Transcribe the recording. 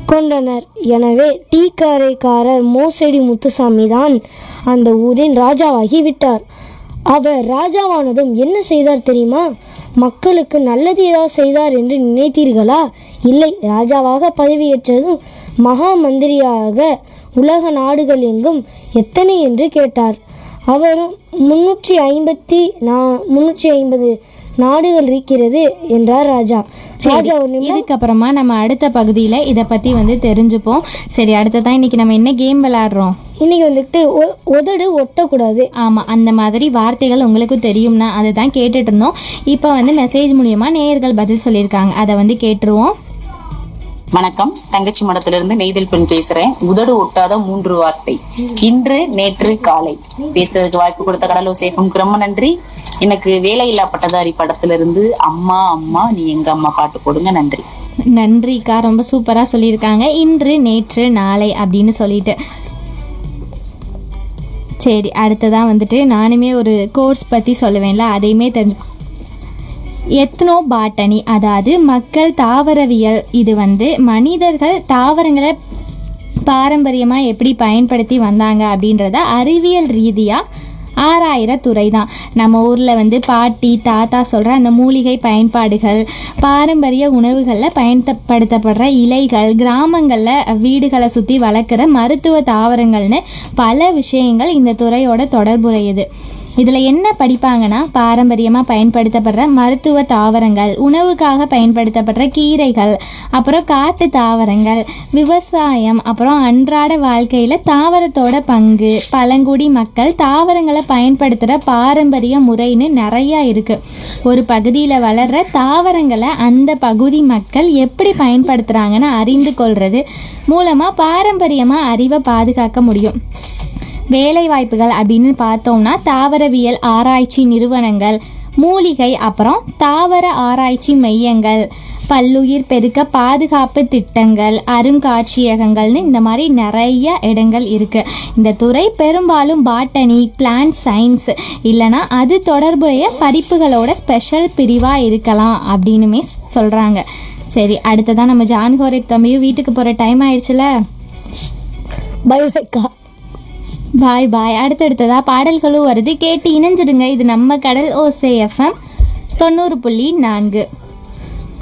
கொண்டனர் எனவே டீக்காரைக்காரர் மோசடி முத்துசாமி தான் அந்த ஊரின் ராஜாவாகி விட்டார் அவர் ராஜாவானதும் என்ன செய்தார் தெரியுமா மக்களுக்கு நல்லது ஏதாவது செய்தார் என்று நினைத்தீர்களா இல்லை ராஜாவாக பதவியேற்றதும் மகா மந்திரியாக உலக நாடுகள் எங்கும் எத்தனை என்று கேட்டார் அவரும் முன்னூற்றி ஐம்பத்தி நா முன்னூற்றி ஐம்பது நாடுகள் இருக்கிறது என்றார் ராஜா ராஜா ஒரு நிமிடம் இதுக்கப்புறமா நம்ம அடுத்த பகுதியில் இதை பற்றி வந்து தெரிஞ்சுப்போம் சரி அடுத்ததான் இன்னைக்கு நம்ம என்ன கேம் விளையாடுறோம் இன்னைக்கு வந்துட்டு ஒ- உதடு ஒட்டக்கூடாது ஆமாம் அந்த மாதிரி வார்த்தைகள் உங்களுக்கும் தெரியும்னா அதை தான் கேட்டுட்டு இருந்தோம் இப்போ வந்து மெசேஜ் மூலியமா நேயர்கள் பதில் சொல்லியிருக்காங்க அதை வந்து கேட்டுருவோம் வணக்கம் தங்கச்சி மடத்திலிருந்து நெய்தல் பெண் பேசுறேன் உதடு ஒட்டாத மூன்று வார்த்தை இன்று நேற்று காலை பேசுறதுக்கு வாய்ப்பு கொடுத்த கடலூர் சேஃபுக்கு ரொம்ப நன்றி எனக்கு வேலையில்லா பட்டதாரி படத்திலிருந்து அம்மா அம்மா நீ எங்க அம்மா பாட்டு போடுங்க நன்றி நன்றிக்கா ரொம்ப சூப்பராக சொல்லியிருக்காங்க இன்று நேற்று நாளை அப்படின்னு சொல்லிட்டு சரி அடுத்ததான் வந்துட்டு நானுமே ஒரு கோர்ஸ் பற்றி சொல்லுவேன்ல அதையுமே தெரிஞ்சு எத்னோ பாட்டனி அதாவது மக்கள் தாவரவியல் இது வந்து மனிதர்கள் தாவரங்களை பாரம்பரியமாக எப்படி பயன்படுத்தி வந்தாங்க அப்படின்றத அறிவியல் ரீதியாக ஆறாயிர துறை தான் நம்ம ஊரில் வந்து பாட்டி தாத்தா சொல்கிற அந்த மூலிகை பயன்பாடுகள் பாரம்பரிய உணவுகளில் பயன்படுத்தப்படுற இலைகள் கிராமங்களில் வீடுகளை சுற்றி வளர்க்குற மருத்துவ தாவரங்கள்னு பல விஷயங்கள் இந்த துறையோட தொடர்புடையது இதில் என்ன படிப்பாங்கன்னா பாரம்பரியமாக பயன்படுத்தப்படுற மருத்துவ தாவரங்கள் உணவுக்காக பயன்படுத்தப்படுற கீரைகள் அப்புறம் காட்டு தாவரங்கள் விவசாயம் அப்புறம் அன்றாட வாழ்க்கையில் தாவரத்தோட பங்கு பழங்குடி மக்கள் தாவரங்களை பயன்படுத்துகிற பாரம்பரிய முறைன்னு நிறையா இருக்குது ஒரு பகுதியில் வளர்கிற தாவரங்களை அந்த பகுதி மக்கள் எப்படி பயன்படுத்துகிறாங்கன்னு அறிந்து கொள்வது மூலமாக பாரம்பரியமாக அறிவை பாதுகாக்க முடியும் வேலை வாய்ப்புகள் அப்படின்னு பார்த்தோம்னா தாவரவியல் ஆராய்ச்சி நிறுவனங்கள் மூலிகை அப்புறம் தாவர ஆராய்ச்சி மையங்கள் பல்லுயிர் பெருக்க பாதுகாப்பு திட்டங்கள் அருங்காட்சியகங்கள்னு இந்த மாதிரி நிறைய இடங்கள் இருக்குது இந்த துறை பெரும்பாலும் பாட்டனி பிளான்ட் சயின்ஸ் இல்லைன்னா அது தொடர்புடைய படிப்புகளோட ஸ்பெஷல் பிரிவாக இருக்கலாம் அப்படின்னுமே சொல்கிறாங்க சரி அடுத்ததான் நம்ம ஜான்கோரை தம்பியும் வீட்டுக்கு போகிற டைம் ஆயிடுச்சுல பை பைக்கா பாய் பாய் அடுத்தடுத்ததா பாடல்களும் வருது கேட்டு இணைஞ்சிடுங்க இது நம்ம கடல் ஓசே எஃப்எம் தொண்ணூறு புள்ளி நான்கு